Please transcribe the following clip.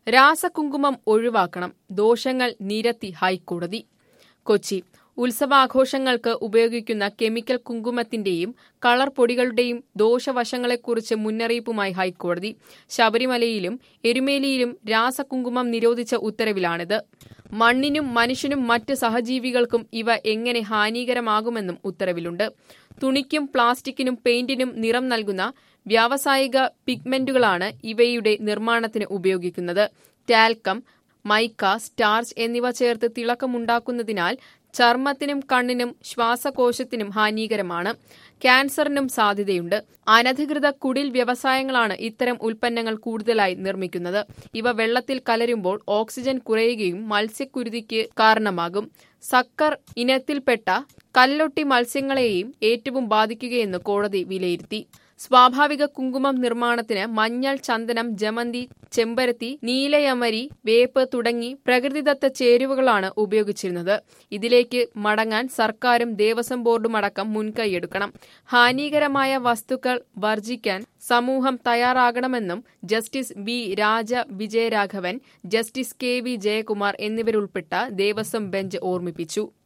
രാസകുങ്കുമം ഒഴിവാക്കണം ദോഷങ്ങൾ നിരത്തി ഹൈക്കോടതി കൊച്ചി ഉത്സവാഘോഷങ്ങൾക്ക് ഉപയോഗിക്കുന്ന കെമിക്കൽ കുങ്കുമത്തിന്റെയും കളർ പൊടികളുടെയും ദോഷവശങ്ങളെക്കുറിച്ച് മുന്നറിയിപ്പുമായി ഹൈക്കോടതി ശബരിമലയിലും എരുമേലിയിലും രാസകുങ്കുമം നിരോധിച്ച ഉത്തരവിലാണിത് മണ്ണിനും മനുഷ്യനും മറ്റ് സഹജീവികൾക്കും ഇവ എങ്ങനെ ഹാനികരമാകുമെന്നും ഉത്തരവിലുണ്ട് തുണിക്കും പ്ലാസ്റ്റിക്കിനും പെയിന്റിനും നിറം നൽകുന്ന വ്യാവസായിക പിഗ്മെന്റുകളാണ് ഇവയുടെ നിർമ്മാണത്തിന് ഉപയോഗിക്കുന്നത് ടാൽക്കം മൈക്ക സ്റ്റാർച്ച് എന്നിവ ചേർത്ത് തിളക്കമുണ്ടാക്കുന്നതിനാൽ ചർമ്മത്തിനും കണ്ണിനും ശ്വാസകോശത്തിനും ഹാനികരമാണ് ക്യാൻസറിനും സാധ്യതയുണ്ട് അനധികൃത കുടിൽ വ്യവസായങ്ങളാണ് ഇത്തരം ഉൽപ്പന്നങ്ങൾ കൂടുതലായി നിർമ്മിക്കുന്നത് ഇവ വെള്ളത്തിൽ കലരുമ്പോൾ ഓക്സിജൻ കുറയുകയും മത്സ്യക്കുരുതിക്ക് കാരണമാകും സക്കർ ഇനത്തിൽപ്പെട്ട കല്ലൊട്ടി മത്സ്യങ്ങളെയും ഏറ്റവും ബാധിക്കുകയെന്ന് കോടതി വിലയിരുത്തി സ്വാഭാവിക കുങ്കുമം നിർമ്മാണത്തിന് മഞ്ഞൾ ചന്ദനം ജമന്തി ചെമ്പരത്തി നീലയമരി വേപ്പ് തുടങ്ങി പ്രകൃതിദത്ത ചേരുവകളാണ് ഉപയോഗിച്ചിരുന്നത് ഇതിലേക്ക് മടങ്ങാൻ സർക്കാരും ദേവസ്വം ബോർഡും അടക്കം മുൻകൈയെടുക്കണം ഹാനികരമായ വസ്തുക്കൾ വർജിക്കാൻ സമൂഹം തയ്യാറാകണമെന്നും justice V Raja Vijayaraghavan justice K V Jayakumar എന്നിവരുൾപ്പെട്ട ദേവസ്വം ബെഞ്ച് ഓർമ്മിപ്പിച്ചു